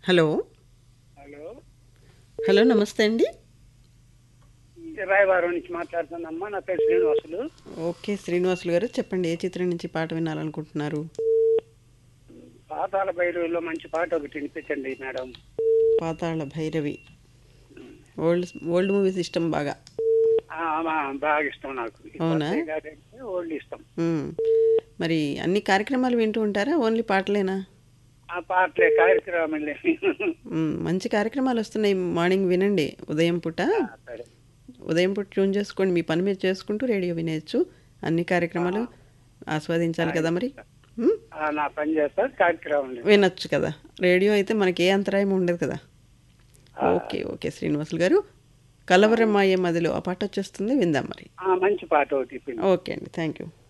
Hello hello hello నమస్తే అండి రాయవారం నుంచి మాట్లాడుతున్నామ్మా నా పేరు శ్రీనివాసులు ఓకే శ్రీనివాసులు గారు చెప్పండి ఏ చిత్రం నుంచి పాట వినాలనుకుంటున్నారు పాతాల భైరవిలో మంచి పాట ఒకటి వినిపించండి madam Pathala Bhairavi old old movies ఇష్టం బాగా ఆ, ఆ, బాగా ఇష్టం నాకు ఈ అవునా? కొత్తవి కాదంటే ఓల్డ్ ఇష్టం మ్మ్. మరి అన్ని కార్యక్రమాలు వింటూ ఉంటారా ఓన్లీ పాటలేనా ఆ పాటలే కార్యక్రమాలే మ్మ్. మంచి కార్యక్రమాలు వస్తున్నాయి మార్నింగ్ వినండి ఉదయం పూట ఆ, సరే ఉదయం పూట ట్యూన్ చేసుకోండి మీ పని మీరు చేసుకుంటూ రేడియో వినేయచ్చు అన్ని కార్యక్రమాలు ఆస్వాదించాలి కదా మరి మ్మ్? ఆ, నా పని చేస్తా కార్యక్రమం వినొచ్చు కదా రేడియో అయితే మనకి ఏ అంతరాయం ఉండదు కదా ఓకే ఓకే శ్రీనివాసులు గారు కలవరమాయే మదిలో ఆ పాట వచ్చేస్తుంది విందాం మరి మంచి పాట ఒకటి ఇప్పుడు ఓకే అండి థ్యాంక్ యూ